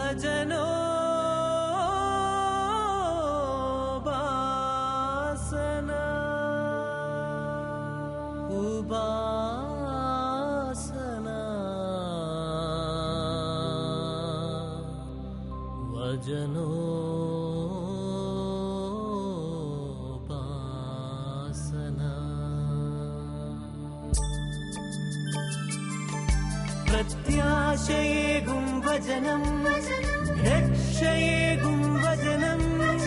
വചനോ ഉപാസന ഉപാസന വചനോ പ്രത്യാശയേകും വചനം രക്ഷയേകും വചനം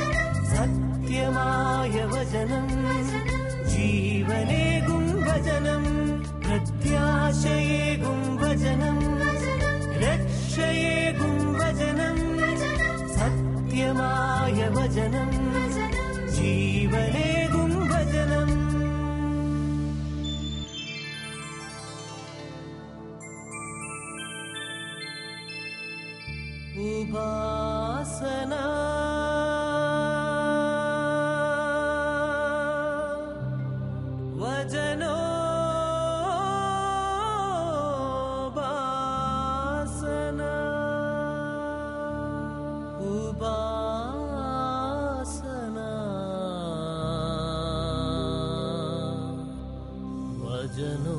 സത്യമായ വചനം ജീവനേകും വചനം പ്രത്യാശയേകും വചനം രക്ഷയേകും വചനം സത്യമായ വചനം ജീവനേകും വചനം ഉപാസന വചനോ ഉപാസന ഉപാസന വചനോ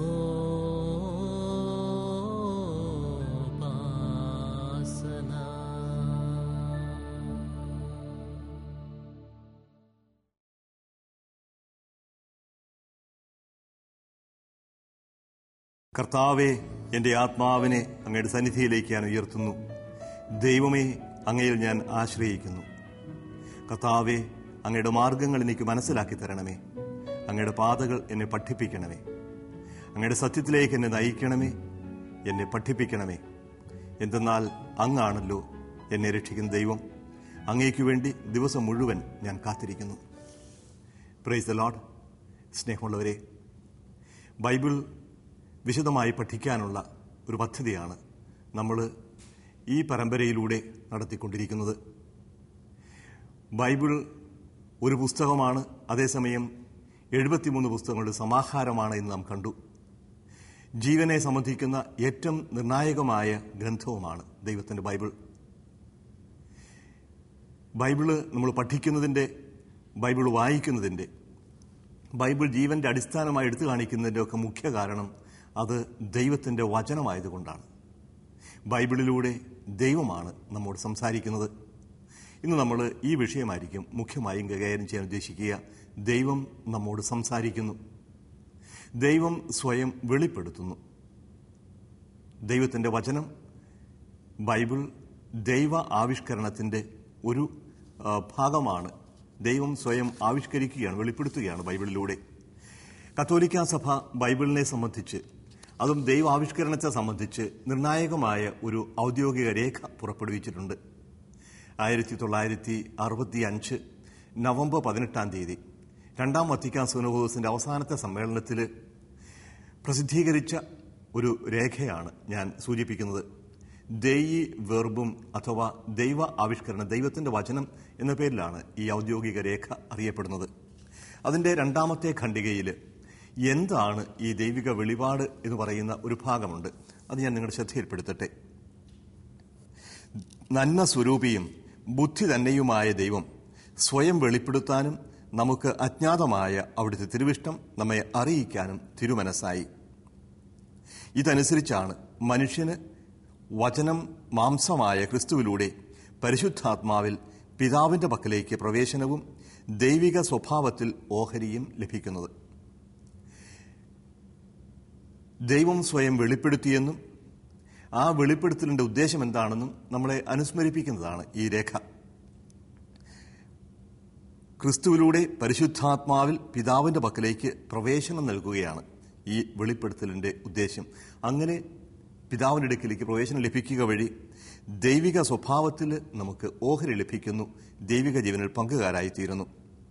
കർത്താവെ എൻ്റെ ആത്മാവിനെ അങ്ങയുടെ സന്നിധിയിലേക്ക് ഞാൻ ഉയർത്തുന്നു ദൈവമേ അങ്ങയിൽ ഞാൻ ആശ്രയിക്കുന്നു കർത്താവെ അങ്ങയുടെ മാർഗങ്ങൾ എനിക്ക് മനസ്സിലാക്കി തരണമേ അങ്ങയുടെ പാതകൾ എന്നെ പഠിപ്പിക്കണമേ അങ്ങയുടെ സത്യത്തിലേക്ക് എന്നെ നയിക്കണമേ എന്നെ പഠിപ്പിക്കണമേ എന്തെന്നാൽ അങ്ങാണല്ലോ എന്നെ രക്ഷിക്കുന്ന ദൈവം അങ്ങേക്ക് വേണ്ടി ദിവസം മുഴുവൻ ഞാൻ കാത്തിരിക്കുന്നു പ്രൈസ് ദ ലോഡ് സ്നേഹമുള്ളവരെ ബൈബിൾ വിശദമായി പഠിക്കാനുള്ള ഒരു പദ്ധതിയാണ് നമ്മൾ ഈ പരമ്പരയിലൂടെ നടത്തിക്കൊണ്ടിരിക്കുന്നത് ബൈബിൾ ഒരു പുസ്തകമാണ് അതേസമയം എഴുപത്തിമൂന്ന് പുസ്തകങ്ങളുടെ സമാഹാരമാണ് എന്ന് നാം കണ്ടു ജീവനെ സംബന്ധിക്കുന്ന ഏറ്റവും നിർണായകമായ ഗ്രന്ഥവുമാണ് ദൈവത്തിൻ്റെ ബൈബിൾ ബൈബിള് നമ്മൾ പഠിക്കുന്നതിൻ്റെ ബൈബിൾ വായിക്കുന്നതിൻ്റെ ബൈബിൾ ജീവന്റെ അടിസ്ഥാനമായി എടുത്തു കാണിക്കുന്നതിൻ്റെ ഒക്കെ മുഖ്യ കാരണം അത് ദൈവത്തിൻ്റെ വചനമായതുകൊണ്ടാണ് ബൈബിളിലൂടെ ദൈവമാണ് നമ്മോട് സംസാരിക്കുന്നത് ഇന്ന് നമ്മൾ ഈ വിഷയമായിരിക്കും മുഖ്യമായും കൈകാര്യം ചെയ്യാൻ ഉദ്ദേശിക്കുക ദൈവം നമ്മോട് സംസാരിക്കുന്നു ദൈവം സ്വയം വെളിപ്പെടുത്തുന്നു ദൈവത്തിൻ്റെ വചനം ബൈബിൾ ദൈവ ആവിഷ്കരണത്തിൻ്റെ ഒരു ആ, ഭാഗമാണ് ദൈവം സ്വയം ആവിഷ്കരിക്കുകയാണ് വെളിപ്പെടുത്തുകയാണ് ബൈബിളിലൂടെ കത്തോലിക്ക സഭ ബൈബിളിനെ സംബന്ധിച്ച് അതും ദൈവ ആവിഷ്കരണത്തെ സംബന്ധിച്ച് നിർണായകമായ ഒരു ഔദ്യോഗിക രേഖ പുറപ്പെടുവിച്ചിട്ടുണ്ട് ആയിരത്തി തൊള്ളായിരത്തി അറുപത്തി അഞ്ച് നവംബർ പതിനെട്ടാം തീയതി രണ്ടാം വത്തിക്കാൻ സുനഹോസിന്റെ അവസാനത്തെ സമ്മേളനത്തിൽ പ്രസിദ്ധീകരിച്ച ഒരു രേഖയാണ് ഞാൻ സൂചിപ്പിക്കുന്നത് ദൈയി വെർബും അഥവാ ദൈവ ആവിഷ്കരണം ദൈവത്തിന്റെ വചനം എന്ന പേരിലാണ് ഈ ഔദ്യോഗിക രേഖ അറിയപ്പെടുന്നത് അതിന്റെ രണ്ടാമത്തെ ഖണ്ഡികയിൽ എന്താണ് ഈ ദൈവിക വെളിപാട് എന്ന് പറയുന്ന ഒരു ഭാഗമുണ്ട് അത് ഞാൻ നിങ്ങളുടെ ശ്രദ്ധയിൽപ്പെടുത്തട്ടെ നന്മ സ്വരൂപിയും ബുദ്ധി തന്നെയുമായ ദൈവം സ്വയം വെളിപ്പെടുത്താനും നമുക്ക് അജ്ഞാതമായ അവിടുത്തെ തിരുവിഷ്ടം നമ്മെ അറിയിക്കാനും തിരുമനസ്സായി ഇതനുസരിച്ചാണ് മനുഷ്യന് വചനം മാംസമായ ക്രിസ്തുവിലൂടെ പരിശുദ്ധാത്മാവിൽ പിതാവിന്റെ പക്കലേക്ക് പ്രവേശനവും ദൈവിക സ്വഭാവത്തിൽ ഓഹരിയും ലഭിക്കുന്നത് ദൈവം സ്വയം വെളിപ്പെടുത്തിയെന്നും ആ വെളിപ്പെടുത്തലിന്റെ ഉദ്ദേശം എന്താണെന്നും നമ്മളെ അനുസ്മരിപ്പിക്കുന്നതാണ് ഈ രേഖ ക്രിസ്തുവിലൂടെ പരിശുദ്ധാത്മാവിൽ പിതാവിന്റെ പക്കലേക്ക് പ്രവേശനം നൽകുകയാണ് ഈ വെളിപ്പെടുത്തലിന്റെ ഉദ്ദേശം അങ്ങനെ പിതാവിന്റെ അടുക്കിലേക്ക് പ്രവേശനം ലഭിക്കുക വഴി ദൈവിക സ്വഭാവത്തിൽ നമുക്ക് ഓഹരി ലഭിക്കുന്നു ദൈവിക ജീവനിൽ പങ്കുകാരായിത്തീരുന്നു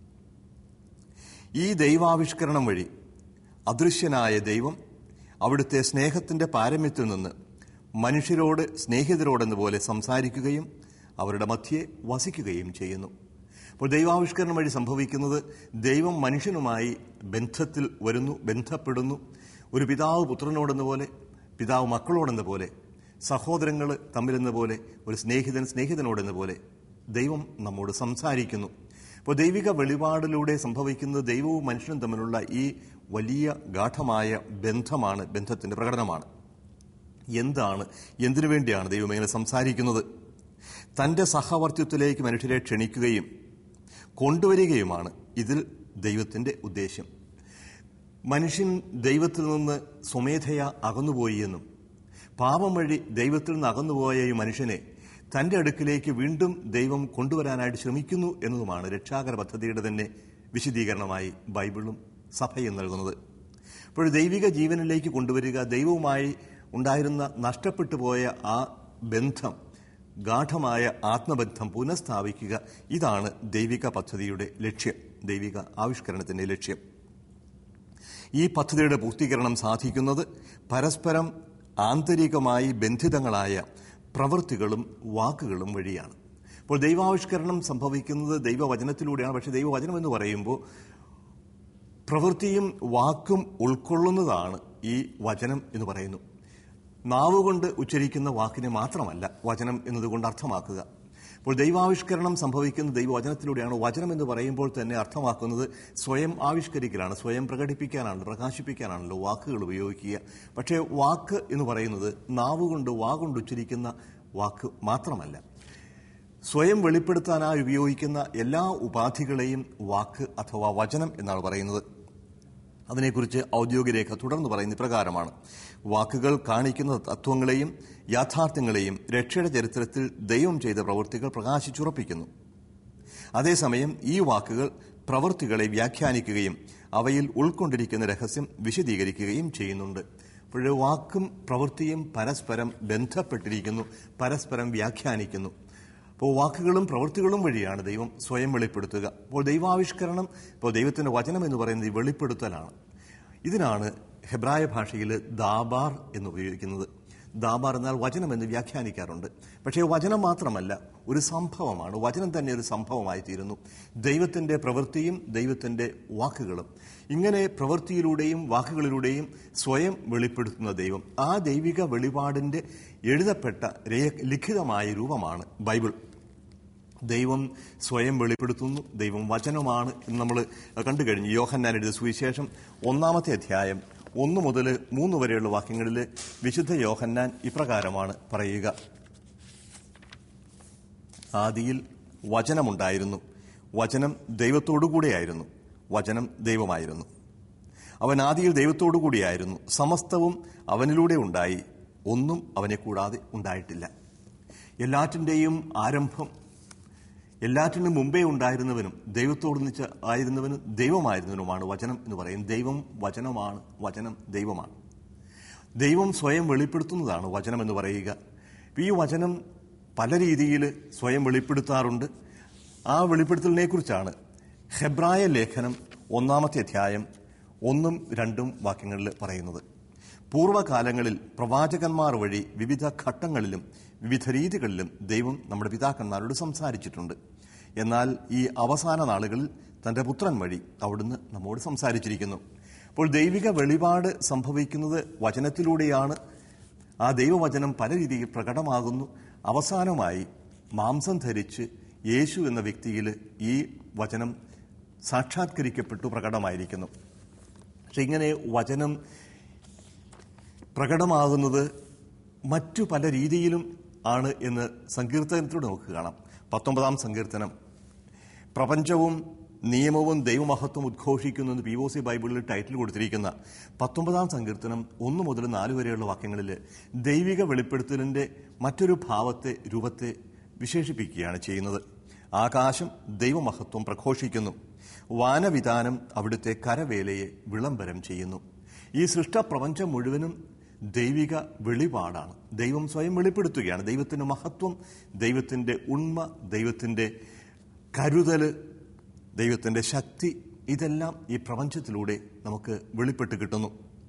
ഈ ദൈവാവിഷ്കരണം വഴി അദൃശ്യനായ ദൈവം അവിടുത്തെ സ്നേഹത്തിന്റെ പാരമ്യത്തിൽ നിന്ന് മനുഷ്യരോട് സ്നേഹിതരോടെന്ന പോലെ സംസാരിക്കുകയും അവരുടെ മധ്യേ വസിക്കുകയും ചെയ്യുന്നു അപ്പോൾ ദൈവാവിഷ്കരണം വഴി സംഭവിക്കുന്നത് ദൈവം മനുഷ്യനുമായി ബന്ധത്തിൽ വരുന്നു ബന്ധപ്പെടുന്നു ഒരു പിതാവ് പുത്രനോടെന്ന പോലെ പിതാവ് മക്കളോടെന്ന പോലെ സഹോദരങ്ങൾ തമ്മിലെന്ന പോലെ ഒരു സ്നേഹിതൻ സ്നേഹിതനോടെന്ന പോലെ ദൈവം നമ്മോട് സംസാരിക്കുന്നു അപ്പോൾ ദൈവിക വെളിപാടിലൂടെ സംഭവിക്കുന്നത് ദൈവവും മനുഷ്യനും തമ്മിലുള്ള ഈ വലിയ ഗാഠമായ ബന്ധമാണ് ബന്ധത്തിന്റെ പ്രകടനമാണ് എന്താണ് എന്തിനു വേണ്ടിയാണ് ദൈവം ഇങ്ങനെ സംസാരിക്കുന്നത് തന്റെ സഹവർത്തിത്വത്തിലേക്ക് മനുഷ്യരെ ക്ഷണിക്കുകയും കൊണ്ടുവരികയുമാണ് ഇതിൽ ദൈവത്തിന്റെ ഉദ്ദേശ്യം മനുഷ്യൻ ദൈവത്തിൽ നിന്ന് സ്വമേധയാ അകന്നുപോയി എന്നും പാപം വഴി ദൈവത്തിൽ നിന്ന് അകന്നുപോയ ഈ മനുഷ്യനെ തന്റെ അടുക്കിലേക്ക് വീണ്ടും ദൈവം കൊണ്ടുവരാനായിട്ട് ശ്രമിക്കുന്നു എന്നതുമാണ് രക്ഷാകര പദ്ധതിയുടെ തന്നെ വിശദീകരണമായി ബൈബിളും സഭയും നൽകുന്നത് അപ്പോൾ ദൈവിക ജീവനിലേക്ക് കൊണ്ടുവരിക ദൈവവുമായി ഉണ്ടായിരുന്ന നഷ്ടപ്പെട്ടു പോയ ആ ബന്ധം ഗാഠമായ ആത്മബന്ധം പുനഃസ്ഥാപിക്കുക ഇതാണ് ദൈവിക പദ്ധതിയുടെ ലക്ഷ്യം ദൈവിക ആവിഷ്കരണത്തിന്റെ ലക്ഷ്യം ഈ പദ്ധതിയുടെ പൂർത്തീകരണം സാധിക്കുന്നത് പരസ്പരം ആന്തരികമായി ബന്ധിതങ്ങളായ പ്രവൃത്തികളും വാക്കുകളും വഴിയാണ് അപ്പോൾ ദൈവാവിഷ്കരണം സംഭവിക്കുന്നത് ദൈവവചനത്തിലൂടെയാണ് പക്ഷേ ദൈവവചനം എന്ന് പറയുമ്പോൾ പ്രവൃത്തിയും വാക്കും ഉൾക്കൊള്ളുന്നതാണ് ഈ വചനം എന്ന് പറയുന്നു നാവുകൊണ്ട് ഉച്ചരിക്കുന്ന വാക്കിനെ മാത്രമല്ല വചനം എന്നതുകൊണ്ട് അർത്ഥമാക്കുക അപ്പോൾ ദൈവാവിഷ്കരണം സംഭവിക്കുന്ന ദൈവവചനത്തിലൂടെയാണ് വചനം എന്ന് പറയുമ്പോൾ തന്നെ അർത്ഥമാക്കുന്നത് സ്വയം ആവിഷ്കരിക്കലാണ് സ്വയം പ്രകടിപ്പിക്കാനാണ് പ്രകാശിപ്പിക്കാനാണല്ലോ വാക്കുകൾ ഉപയോഗിക്കുക പക്ഷേ വാക്ക് എന്ന് പറയുന്നത് നാവുകൊണ്ട് വാ കൊണ്ട് ഉച്ചരിക്കുന്ന വാക്ക് മാത്രമല്ല സ്വയം വെളിപ്പെടുത്താനായി ഉപയോഗിക്കുന്ന എല്ലാ ഉപാധികളെയും വാക്ക് അഥവാ വചനം എന്നാണ് പറയുന്നത് അതിനെക്കുറിച്ച് ഔദ്യോഗിക രേഖ തുടർന്ന് പറയുന്ന ഇപ്രകാരമാണ് വാക്കുകൾ കാണിക്കുന്ന തത്വങ്ങളെയും യാഥാർത്ഥ്യങ്ങളെയും രക്ഷയുടെ ചരിത്രത്തിൽ ദൈവം ചെയ്ത പ്രവൃത്തികൾ പ്രകാശിച്ചുറപ്പിക്കുന്നു അതേസമയം ഈ വാക്കുകൾ പ്രവൃത്തികളെ വ്യാഖ്യാനിക്കുകയും അവയിൽ ഉൾക്കൊണ്ടിരിക്കുന്ന രഹസ്യം വിശദീകരിക്കുകയും ചെയ്യുന്നുണ്ട് അപ്പോൾ വാക്കും പ്രവൃത്തിയും പരസ്പരം ബന്ധപ്പെട്ടിരിക്കുന്നു പരസ്പരം വ്യാഖ്യാനിക്കുന്നു അപ്പോൾ വാക്കുകളും പ്രവൃത്തികളും വഴിയാണ് ദൈവം സ്വയം വെളിപ്പെടുത്തുക അപ്പോൾ ദൈവാവിഷ്കരണം ഇപ്പോൾ ദൈവത്തിന്റെ വചനം എന്ന് പറയുന്നത് ഈ വെളിപ്പെടുത്തലാണ് ഇതിനാണ് ഹെബ്രായ ഭാഷയിൽ ദാബാർ എന്ന് ഉപയോഗിക്കുന്നത് ദാബാർ എന്നാൽ വചനം എന്ന് വ്യാഖ്യാനിക്കാറുണ്ട് പക്ഷേ വചനം മാത്രമല്ല ഒരു സംഭവമാണ് വചനം തന്നെ ഒരു സംഭവമായി തീരുന്നു ദൈവത്തിന്റെ പ്രവൃത്തിയും ദൈവത്തിന്റെ വാക്കുകളും ഇങ്ങനെ പ്രവൃത്തിയിലൂടെയും വാക്കുകളിലൂടെയും സ്വയം വെളിപ്പെടുത്തുന്ന ദൈവം ആ ദൈവിക വെളിപാടിന്റെ എഴുതപ്പെട്ട രേ- ലിഖിതമായ രൂപമാണ് ബൈബിൾ ദൈവം സ്വയം വെളിപ്പെടുത്തുന്നു ദൈവം വചനമാണ് എന്ന് നമ്മൾ കണ്ടു കഴിഞ്ഞു യോഹന്നാൻ എഴുതിയ സുവിശേഷം ഒന്നാമത്തെ അധ്യായം ഒന്ന് മുതൽ മൂന്ന് വരെയുള്ള വാക്യങ്ങളിൽ വിശുദ്ധ യോഹന്നാൻ ഇപ്രകാരമാണ് പറയുക ആദിയിൽ വചനമുണ്ടായിരുന്നു വചനം ദൈവത്തോടുകൂടെയായിരുന്നു വചനം ദൈവമായിരുന്നു അവൻ ആദിയിൽ ദൈവത്തോടുകൂടിയായിരുന്നു സമസ്തവും അവനിലൂടെ ഉണ്ടായി ഒന്നും അവനെ കൂടാതെ ഉണ്ടായിട്ടില്ല എല്ലാറ്റിൻ്റെയും ആരംഭം എല്ലാറ്റിനും മുമ്പേ ഉണ്ടായിരുന്നവനും ദൈവത്തോടൊന്നിച്ച് ആയിരുന്നവനും ദൈവമായിരുന്നവനുമാണ് വചനം എന്ന് പറയും ദൈവം വചനമാണ് വചനം ദൈവമാണ് ദൈവം സ്വയം വെളിപ്പെടുത്തുന്നതാണ് വചനം എന്ന് പറയുക ഈ വചനം പല രീതിയിൽ സ്വയം വെളിപ്പെടുത്താറുണ്ട് ആ വെളിപ്പെടുത്തലിനെ കുറിച്ചാണ് ഹെബ്രായ ലേഖനം ഒന്നാമത്തെ അധ്യായം ഒന്നും രണ്ടും വാക്യങ്ങളിൽ പറയുന്നത് പൂർവ്വകാലങ്ങളിൽ പ്രവാചകന്മാർ വഴി വിവിധ ഘട്ടങ്ങളിലും വിവിധ രീതികളിലും ദൈവം നമ്മുടെ പിതാക്കന്മാരോട് സംസാരിച്ചിട്ടുണ്ട് എന്നാൽ ഈ അവസാന നാളുകളിൽ തന്റെ പുത്രൻ വഴി അവിടുന്ന് നമ്മോട് സംസാരിച്ചിരിക്കുന്നു അപ്പോൾ ദൈവിക വെളിപാട് സംഭവിക്കുന്നത് വചനത്തിലൂടെയാണ് ആ ദൈവവചനം പല രീതിയിൽ പ്രകടമാകുന്നു അവസാനമായി മാംസം ധരിച്ച് യേശു എന്ന വ്യക്തിയിൽ ഈ വചനം സാക്ഷാത്കരിക്കപ്പെട്ടു പ്രകടമായിരിക്കുന്നു പക്ഷെ ഇങ്ങനെ വചനം പ്രകടമാകുന്നത് മറ്റു പല രീതിയിലും ആണ് എന്ന് സങ്കീർത്തനത്തിലൂടെ നമുക്ക് കാണാം പത്തൊമ്പതാം സങ്കീർത്തനം പ്രപഞ്ചവും നിയമവും ദൈവമഹത്വം ഉദ്ഘോഷിക്കുന്നു എന്ന് പി ഒ സി ബൈബിളിൽ ടൈറ്റിൽ കൊടുത്തിരിക്കുന്ന പത്തൊമ്പതാം സങ്കീർത്തനം ഒന്ന് മുതൽ നാല് വരെയുള്ള വാക്യങ്ങളിൽ ദൈവിക വെളിപ്പെടുത്തലിന്റെ മറ്റൊരു ഭാവത്തെ രൂപത്തെ വിശേഷിപ്പിക്കുകയാണ് ചെയ്യുന്നത് ആകാശം ദൈവമഹത്വം പ്രഘോഷിക്കുന്നു വാനവിധാനം അവിടുത്തെ കരവേലയെ വിളംബരം ചെയ്യുന്നു ഈ സൃഷ്ടപ്രപഞ്ചം മുഴുവനും ദൈവിക വെളിപാടാണ് ദൈവം സ്വയം വെളിപ്പെടുത്തുകയാണ് ദൈവത്തിന്റെ മഹത്വം ദൈവത്തിന്റെ ഉണ്മ ദൈവത്തിന്റെ കരുതല് ദൈവത്തിന്റെ ശക്തി ഇതെല്ലാം ഈ പ്രപഞ്ചത്തിലൂടെ നമുക്ക് വെളിപ്പെട്ട് കിട്ടുന്നു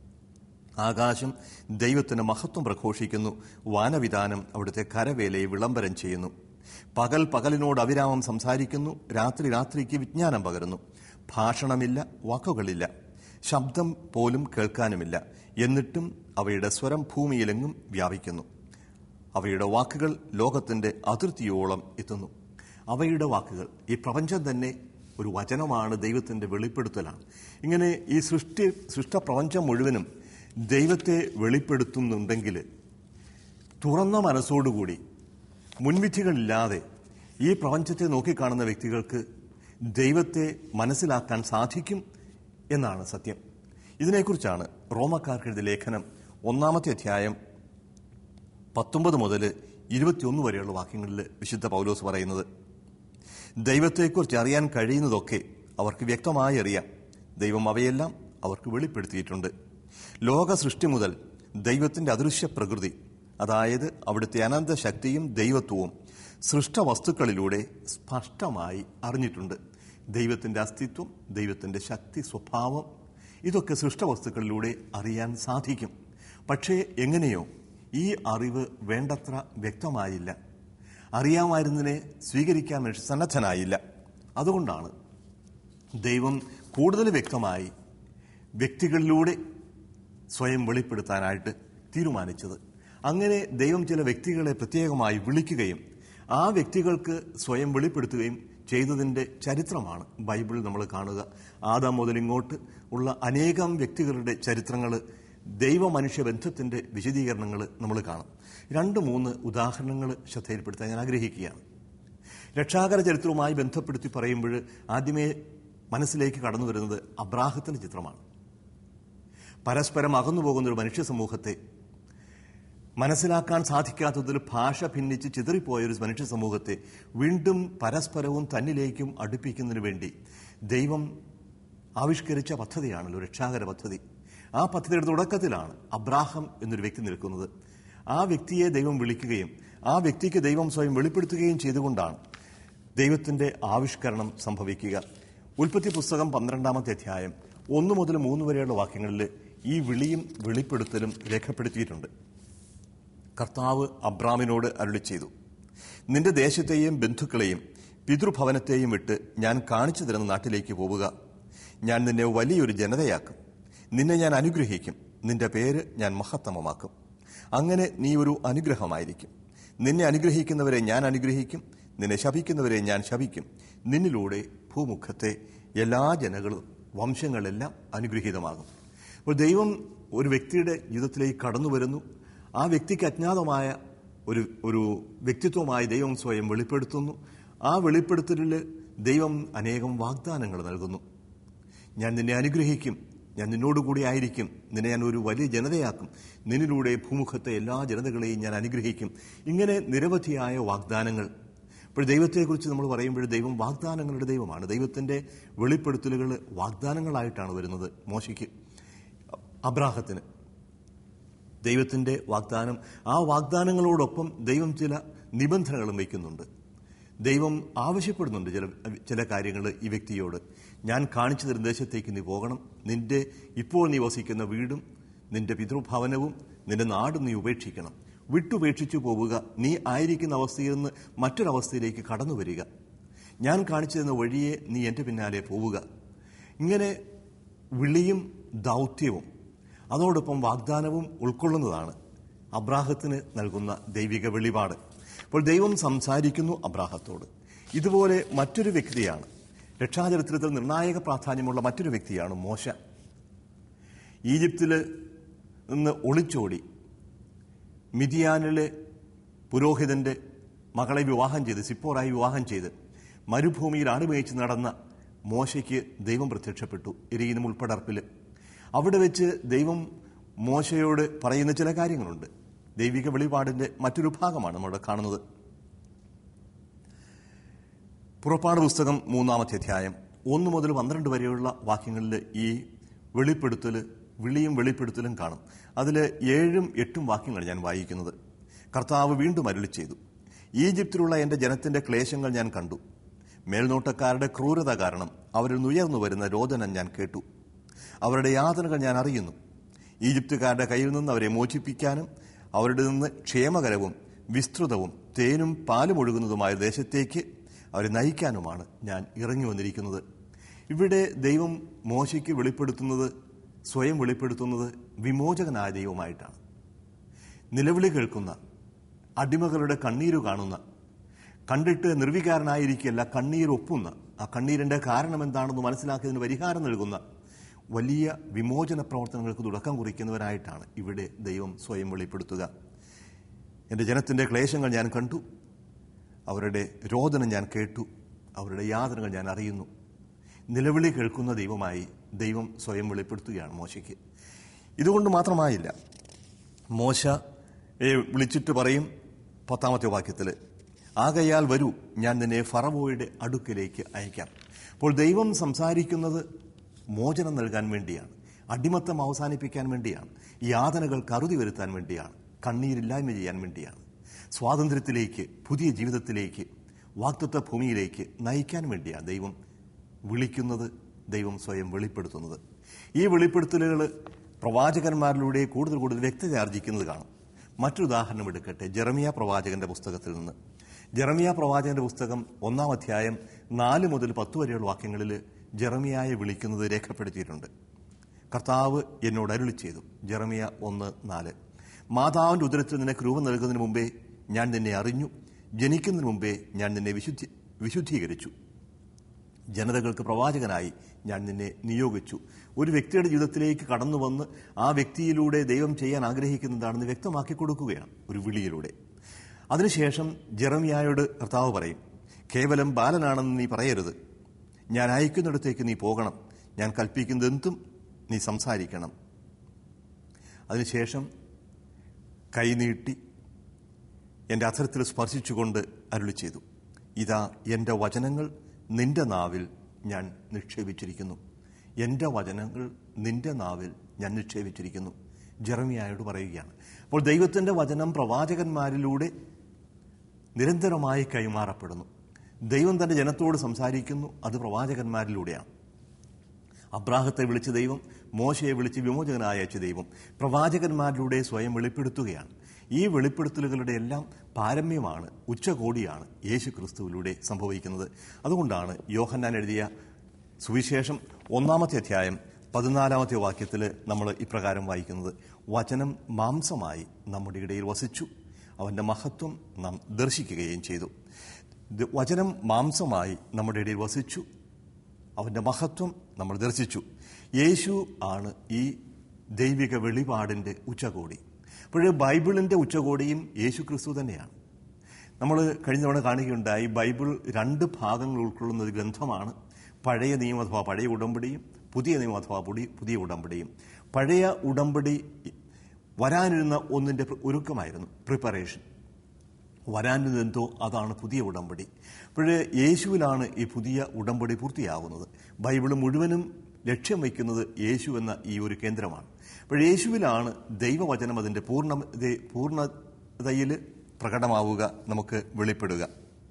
ആകാശം ദൈവത്തിന് മഹത്വം പ്രഘോഷിക്കുന്നു വാനവിധാനം അവിടുത്തെ കരവേലയെ വിളംബരം ചെയ്യുന്നു പകൽ പകലിനോട് അവിരാമം സംസാരിക്കുന്നു രാത്രി രാത്രിക്ക് വിജ്ഞാനം പകരുന്നു ഭാഷണമില്ല വാക്കുകളില്ല ശബ്ദം പോലും കേൾക്കാനുമില്ല എന്നിട്ടും അവയുടെ സ്വരം ഭൂമിയിലെങ്ങും വ്യാപിക്കുന്നു അവയുടെ വാക്കുകൾ ലോകത്തിന്റെ അതിർത്തിയോളം എത്തുന്നു അവയുടെ വാക്കുകൾ ഈ പ്രപഞ്ചം തന്നെ ഒരു വചനമാണ് ദൈവത്തിന്റെ വെളിപ്പെടുത്തലാണ് ഇങ്ങനെ ഈ സൃഷ്ടി സൃഷ്ടപ്രപഞ്ചം മുഴുവനും ദൈവത്തെ വെളിപ്പെടുത്തുന്നുണ്ടെങ്കിൽ തുറന്ന മനസ്സോടുകൂടി മുൻവിധികളില്ലാതെ ഈ പ്രപഞ്ചത്തെ നോക്കിക്കാണുന്ന വ്യക്തികൾക്ക് ദൈവത്തെ മനസ്സിലാക്കാൻ സാധിക്കും എന്നാണ് സത്യം ഇതിനെക്കുറിച്ചാണ് റോമക്കാർക്ക് എഴുതിയ ലേഖനം ഒന്നാമത്തെ അധ്യായം പത്തൊമ്പത് മുതൽ ഇരുപത്തിയൊന്ന് വരെയുള്ള വാക്യങ്ങളിൽ വിശുദ്ധ പൗലോസ് പറയുന്നത് ദൈവത്തെക്കുറിച്ച് അറിയാൻ കഴിയുന്നതൊക്കെ അവർക്ക് വ്യക്തമായി അറിയാം ദൈവം അവയെല്ലാം അവർക്ക് വെളിപ്പെടുത്തിയിട്ടുണ്ട് ലോക സൃഷ്ടി മുതൽ ദൈവത്തിന്റെ അദൃശ്യ പ്രകൃതി അതായത് അവിടുത്തെ അനന്ത ശക്തിയും ദൈവത്വവും സൃഷ്ടവസ്തുക്കളിലൂടെ സ്പഷ്ടമായി അറിഞ്ഞിട്ടുണ്ട് ദൈവത്തിന്റെ അസ്തിത്വം ദൈവത്തിന്റെ ശക്തി സ്വഭാവം ഇതൊക്കെ സൃഷ്ടവസ്തുക്കളിലൂടെ അറിയാൻ സാധിക്കും പക്ഷേ എങ്ങനെയോ ഈ അറിവ് വേണ്ടത്ര വ്യക്തമായില്ല അറിയാമായിരുന്നതിനെ സ്വീകരിക്കാൻ മനുഷ്യൻ സന്നദ്ധനായില്ല അതുകൊണ്ടാണ് ദൈവം കൂടുതൽ വ്യക്തമായി വ്യക്തികളിലൂടെ സ്വയം വെളിപ്പെടുത്താനായിട്ട് തീരുമാനിച്ചത് അങ്ങനെ ദൈവം ചില വ്യക്തികളെ പ്രത്യേകമായി വിളിക്കുകയും ആ വ്യക്തികൾക്ക് സ്വയം വെളിപ്പെടുത്തുകയും ചെയ്തതിൻ്റെ ചരിത്രമാണ് ബൈബിൾ നമ്മൾ കാണുക ആദാം മുതൽ ഇങ്ങോട്ട് ഉള്ള അനേകം വ്യക്തികളുടെ ചരിത്രങ്ങൾ ദൈവ മനുഷ്യ ബന്ധത്തിൻ്റെ വിശദീകരണങ്ങൾ നമ്മൾ കാണും രണ്ട് മൂന്ന് ഉദാഹരണങ്ങൾ ശ്രദ്ധയിൽപ്പെടുത്താൻ ഞാൻ ആഗ്രഹിക്കുകയാണ് രക്ഷാകര ചരിത്രവുമായി ബന്ധപ്പെടുത്തി പറയുമ്പോൾ ആദ്യമേ മനസ്സിലേക്ക് കടന്നു വരുന്നത് അബ്രാഹത്തിന്റെ ചിത്രമാണ് പരസ്പരം അകന്നു പോകുന്ന ഒരു മനുഷ്യ സമൂഹത്തെ മനസ്സിലാക്കാൻ സാധിക്കാത്തതിൽ ഭാഷ ഭിന്നിച്ച് ചിതറിപ്പോയ ഒരു മനുഷ്യ സമൂഹത്തെ വീണ്ടും പരസ്പരവും തന്നിലേക്കും അടുപ്പിക്കുന്നതിന് വേണ്ടി ദൈവം ആവിഷ്കരിച്ച പദ്ധതിയാണല്ലോ രക്ഷാകര പദ്ധതി ആ പദ്ധതിയുടെ തുടക്കത്തിലാണ് അബ്രാഹം എന്നൊരു വ്യക്തി നിൽക്കുന്നത് ആ വ്യക്തിയെ ദൈവം വിളിക്കുകയും ആ വ്യക്തിക്ക് ദൈവം സ്വയം വെളിപ്പെടുത്തുകയും ചെയ്തുകൊണ്ടാണ് ദൈവത്തിന്റെ ആവിഷ്കരണം സംഭവിക്കുക ഉൽപ്പത്തി പുസ്തകം പന്ത്രണ്ടാമത്തെ അധ്യായം ഒന്ന് മുതൽ മൂന്ന് വരെയുള്ള വാക്യങ്ങളിൽ ഈ വിളിയും വെളിപ്പെടുത്തലും രേഖപ്പെടുത്തിയിട്ടുണ്ട് കർത്താവ് അബ്രാമിനോട് അരുളി ചെയ്തു നിന്റെ ദേശത്തെയും ബന്ധുക്കളെയും പിതൃഭവനത്തെയും വിട്ട് ഞാൻ കാണിച്ചു തരുന്ന നാട്ടിലേക്ക് പോവുക ഞാൻ നിന്നെ വലിയൊരു ജനതയാക്കും നിന്നെ ഞാൻ അനുഗ്രഹിക്കും നിന്റെ പേര് ഞാൻ മഹത്തമമാക്കും അങ്ങനെ നീ ഒരു അനുഗ്രഹമായിരിക്കും നിന്നെ അനുഗ്രഹിക്കുന്നവരെ ഞാൻ അനുഗ്രഹിക്കും നിന്നെ ശപിക്കുന്നവരെ ഞാൻ ശപിക്കും നിന്നിലൂടെ ഭൂമുഖത്തെ എല്ലാ ജനങ്ങളും വംശങ്ങളെല്ലാം അനുഗ്രഹീതമാകും അപ്പോൾ ദൈവം ഒരു വ്യക്തിയുടെ ജീവിതത്തിലേക്ക് കടന്നു വരുന്നു ആ വ്യക്തിക്ക് അജ്ഞാതമായ ഒരു ഒരു വ്യക്തിത്വമായി ദൈവം സ്വയം വെളിപ്പെടുത്തുന്നു ആ വെളിപ്പെടുത്തലിൽ ദൈവം അനേകം വാഗ്ദാനങ്ങൾ നൽകുന്നു ഞാൻ നിന്നെ അനുഗ്രഹിക്കും ഞാൻ നിന്നോടുകൂടി ആയിരിക്കും നിന്നെ ഞാൻ ഒരു വലിയ ജനതയാക്കും നിന്നിലൂടെ ഭൂമുഖത്തെ എല്ലാ ജനതകളെയും ഞാൻ അനുഗ്രഹിക്കും ഇങ്ങനെ നിരവധിയായ വാഗ്ദാനങ്ങൾ ഇപ്പോൾ ദൈവത്തെക്കുറിച്ച് നമ്മൾ പറയുമ്പോൾ ദൈവം വാഗ്ദാനങ്ങളുടെ ദൈവമാണ് ദൈവത്തിൻ്റെ വെളിപ്പെടുത്തലുകൾ വാഗ്ദാനങ്ങളായിട്ടാണ് വരുന്നത് മോശയ്ക്ക് അബ്രാഹത്തിന് ദൈവത്തിൻ്റെ വാഗ്ദാനം ആ വാഗ്ദാനങ്ങളോടൊപ്പം ദൈവം ചില നിബന്ധനകളും വയ്ക്കുന്നുണ്ട് ദൈവം ആവശ്യപ്പെടുന്നുണ്ട് ചില ചില കാര്യങ്ങൾ ഈ വ്യക്തിയോട് ഞാൻ കാണിച്ചു തരുന്ന ദേശത്തേക്ക് നീ പോകണം നിന്റെ ഇപ്പോൾ നീ വസിക്കുന്ന വീടും നിന്റെ പിതൃഭവനവും നിന്റെ നാടും നീ ഉപേക്ഷിക്കണം വിട്ടുപേക്ഷിച്ചു പോവുക നീ ആയിരിക്കുന്ന അവസ്ഥയിൽ നിന്ന് മറ്റൊരവസ്ഥയിലേക്ക് കടന്നു വരിക ഞാൻ കാണിച്ചു തരുന്ന വഴിയെ നീ എൻ്റെ പിന്നാലെ പോവുക ഇങ്ങനെ വിളിയും ദൗത്യവും അതോടൊപ്പം വാഗ്ദാനവും ഉൾക്കൊള്ളുന്നതാണ് അബ്രാഹത്തിന് നൽകുന്ന ദൈവിക വെളിപാട് അപ്പോൾ ദൈവം സംസാരിക്കുന്നു അബ്രാഹത്തോട് ഇതുപോലെ മറ്റൊരു വ്യക്തിയാണ് രക്ഷാചരിത്രത്തിൽ നിർണായക പ്രാധാന്യമുള്ള മറ്റൊരു വ്യക്തിയാണ് മോശ ഈജിപ്തിൽ നിന്ന് ഒളിച്ചോടി മിതിയാനിലെ പുരോഹിതന്റെ മകളെ വിവാഹം ചെയ്ത് സിപ്പോറായി വിവാഹം ചെയ്ത് മരുഭൂമിയിൽ ആടുമേയിച്ച് നടന്ന മോശയ്ക്ക് ദൈവം പ്രത്യക്ഷപ്പെട്ടു എരിയിനും ഉൾപ്പടർപ്പിൽ അവിടെ വെച്ച് ദൈവം മോശയോട് പറയുന്ന ചില കാര്യങ്ങളുണ്ട് ദൈവിക വെളിപാടിന്റെ മറ്റൊരു ഭാഗമാണ് നമ്മൾ കാണുന്നത് പുറപ്പാട് പുസ്തകം മൂന്നാമത്തെ അധ്യായം ഒന്ന് മുതൽ പന്ത്രണ്ട് വരെയുള്ള വാക്യങ്ങളിൽ ഈ വെളിപ്പെടുത്തൽ വിളിയും വെളിപ്പെടുത്തലും കാണും അതിൽ ഏഴും എട്ടും വാക്യങ്ങൾ ഞാൻ വായിക്കുന്നത് കർത്താവ് വീണ്ടും അരുളി ചെയ്തു ഈജിപ്തിലുള്ള എൻ്റെ ജനത്തിന്റെ ക്ലേശങ്ങൾ ഞാൻ കണ്ടു മേൽനോട്ടക്കാരുടെ ക്രൂരത കാരണം അവരിൽ നിന്നുയർന്നു വരുന്ന രോദനം ഞാൻ കേട്ടു അവരുടെ യാതനകൾ ഞാൻ അറിയുന്നു ഈജിപ്തുകാരുടെ കയ്യിൽ നിന്ന് അവരെ മോചിപ്പിക്കാനും അവരുടെ നിന്ന് ക്ഷേമകരവും വിസ്തൃതവും തേനും പാലും ഒഴുകുന്നതുമായ ദേശത്തേക്ക് അവരെ നയിക്കാനുമാണ് ഞാൻ ഇറങ്ങി വന്നിരിക്കുന്നത് ഇവിടെ ദൈവം മോശയ്ക്ക് വെളിപ്പെടുത്തുന്നത് സ്വയം വെളിപ്പെടുത്തുന്നത് വിമോചകനായ ദൈവമായിട്ടാണ് നിലവിളി കേൾക്കുന്ന അടിമകളുടെ കണ്ണീരു കാണുന്ന കണ്ടിട്ട് നിർവികാരനായിരിക്കല്ല കണ്ണീർ ഒപ്പുന്ന ആ കണ്ണീരിന്റെ കാരണം എന്താണെന്ന് മനസ്സിലാക്കിയതിന് പരിഹാരം നൽകുന്ന വലിയ വിമോചന പ്രവർത്തനങ്ങൾക്ക് തുടക്കം കുറിക്കുന്നവരായിട്ടാണ് ഇവിടെ ദൈവം സ്വയം വെളിപ്പെടുത്തുക എൻ്റെ ജനത്തിൻ്റെ ക്ലേശങ്ങൾ ഞാൻ കണ്ടു അവരുടെ രോദനം ഞാൻ കേട്ടു അവരുടെ യാതനകൾ ഞാൻ അറിയുന്നു നിലവിളി കേൾക്കുന്ന ദൈവമായി ദൈവം സ്വയം വെളിപ്പെടുത്തുകയാണ് മോശയ്ക്ക് ഇതുകൊണ്ട് മാത്രമായില്ല മോശ ഏ, വിളിച്ചിട്ട് പറയും പത്താമത്തെ വാക്യത്തിൽ ആകയാൽ വരൂ ഞാൻ നിന്നെ ഫറവോയുടെ അടുക്കിലേക്ക് അയക്കാം അപ്പോൾ ദൈവം സംസാരിക്കുന്നത് മോചനം നൽകാൻ വേണ്ടിയാണ് അടിമത്തം അവസാനിപ്പിക്കാൻ വേണ്ടിയാണ് യാതനകൾ കറുതി വരുത്താൻ വേണ്ടിയാണ് കണ്ണീരില്ലായ്മ ചെയ്യാൻ വേണ്ടിയാണ് സ്വാതന്ത്ര്യത്തിലേക്ക് പുതിയ ജീവിതത്തിലേക്ക് വാക്തത്വ ഭൂമിയിലേക്ക് നയിക്കാൻ വേണ്ടിയാണ് ദൈവം വിളിക്കുന്നത് ദൈവം സ്വയം വെളിപ്പെടുത്തുന്നത് ഈ വെളിപ്പെടുത്തലുകൾ പ്രവാചകന്മാരിലൂടെ കൂടുതൽ കൂടുതൽ വ്യക്തത ആർജിക്കുന്നത് കാണും മറ്റൊരു ഉദാഹരണം എടുക്കട്ടെ ജെറമിയ പ്രവാചകന്റെ പുസ്തകത്തിൽ നിന്ന് ജെറമിയ പ്രവാചകന്റെ പുസ്തകം ഒന്നാം അധ്യായം നാല് മുതൽ പത്ത് വരെയുള്ള വാക്യങ്ങളിൽ ജെറമിയായെ വിളിക്കുന്നത് രേഖപ്പെടുത്തിയിട്ടുണ്ട് കർത്താവ് എന്നോട് അരുളി ചെയ്തു ജെറമിയ ഒന്ന് നാല് മാതാവിന്റെ ഉദരത്തിൽ നിനക്ക് രൂപം നൽകുന്നതിന് മുമ്പേ ഞാൻ നിന്നെ അറിഞ്ഞു ജനിക്കുന്നതിന് മുമ്പേ ഞാൻ നിന്നെ വിശുദ്ധി വിശുദ്ധീകരിച്ചു ജനതകൾക്ക് പ്രവാചകനായി ഞാൻ നിന്നെ നിയോഗിച്ചു ഒരു വ്യക്തിയുടെ ജീവിതത്തിലേക്ക് കടന്നു വന്ന് ആ വ്യക്തിയിലൂടെ ദൈവം ചെയ്യാൻ ആഗ്രഹിക്കുന്നതാണെന്ന് വ്യക്തമാക്കി കൊടുക്കുകയാണ് ഒരു വിളിയിലൂടെ അതിനുശേഷം ജെറമിയായോട് കർത്താവ് പറയും കേവലം ബാലനാണെന്ന് നീ പറയരുത് ഞാൻ അയക്കുന്നിടത്തേക്ക് നീ പോകണം ഞാൻ കൽപ്പിക്കുന്നതെന്തും നീ സംസാരിക്കണം അതിനുശേഷം കൈനീട്ടി എൻ്റെ അധരത്തിൽ സ്പർശിച്ചുകൊണ്ട് അരുളി ചെയ്തു ഇതാ എൻ്റെ വചനങ്ങൾ നിന്റെ നാവിൽ ഞാൻ നിക്ഷേപിച്ചിരിക്കുന്നു എൻ്റെ വചനങ്ങൾ നിന്റെ നാവിൽ ഞാൻ നിക്ഷേപിച്ചിരിക്കുന്നു ജെറമിയായോട് പറയുകയാണ് അപ്പോൾ ദൈവത്തിൻ്റെ വചനം പ്രവാചകന്മാരിലൂടെ നിരന്തരമായി കൈമാറപ്പെടുന്നു ദൈവം തൻ്റെ ജനത്തോട് സംസാരിക്കുന്നു അത് പ്രവാചകന്മാരിലൂടെയാണ് അബ്രാഹത്തെ വിളിച്ച ദൈവം മോശയെ വിളിച്ച് വിമോചകനായ അയച്ച ദൈവം പ്രവാചകന്മാരിലൂടെ സ്വയം വെളിപ്പെടുത്തുകയാണ് ഈ വെളിപ്പെടുത്തലുകളുടെ എല്ലാം പാരമ്യമാണ് ഉച്ചകോടിയാണ് യേശു ക്രിസ്തുവിലൂടെ സംഭവിക്കുന്നത് അതുകൊണ്ടാണ് യോഹന്നാൻ എഴുതിയ സുവിശേഷം ഒന്നാമത്തെ അധ്യായം പതിനാലാമത്തെ വാക്യത്തിൽ നമ്മൾ ഇപ്രകാരം വായിക്കുന്നത് വചനം മാംസമായി നമ്മുടെ ഇടയിൽ വസിച്ചു അവന്റെ മഹത്വം നാം ദർശിക്കുകയും ചെയ്തു ഇത് വചനം മാംസമായി നമ്മുടെ ഇടയിൽ വസിച്ചു അവന്റെ മഹത്വം നമ്മൾ ദർശിച്ചു യേശു ആണ് ഈ ദൈവിക വെളിപാടിന്റെ ഉച്ചകോടി അപ്പോൾ ബൈബിളിന്റെ ഉച്ചകോടിയും യേശു ക്രിസ്തു തന്നെയാണ് നമ്മൾ കഴിഞ്ഞ തവണ കാണുകയുണ്ടായി ബൈബിൾ രണ്ട് ഭാഗങ്ങൾ ഉൾക്കൊള്ളുന്ന ഒരു ഗ്രന്ഥമാണ് പഴയ നിയമം അഥവാ പഴയ ഉടമ്പടിയും പുതിയ നിയമം അഥവാ പുതിയ പുതിയ ഉടമ്പടിയും പഴയ ഉടമ്പടി വരാനിരുന്ന ഒന്നിന്റെ ഒരുക്കമായിരുന്നു പ്രിപ്പറേഷൻ വരാനിരുന്നെന്തോ അതാണ് പുതിയ ഉടമ്പടി അപ്പോഴ് യേശുവിലാണ് ഈ പുതിയ ഉടമ്പടി പൂർത്തിയാകുന്നത് ബൈബിൾ മുഴുവനും ലക്ഷ്യം വയ്ക്കുന്നത് യേശു എന്ന ഈ ഒരു കേന്ദ്രമാണ് അപ്പോൾ യേശുവിലാണ് ദൈവവചനം അതിൻ്റെ പൂർണ്ണ പൂർണ്ണതയിൽ പ്രകടമാവുക നമുക്ക് വെളിപ്പെടുക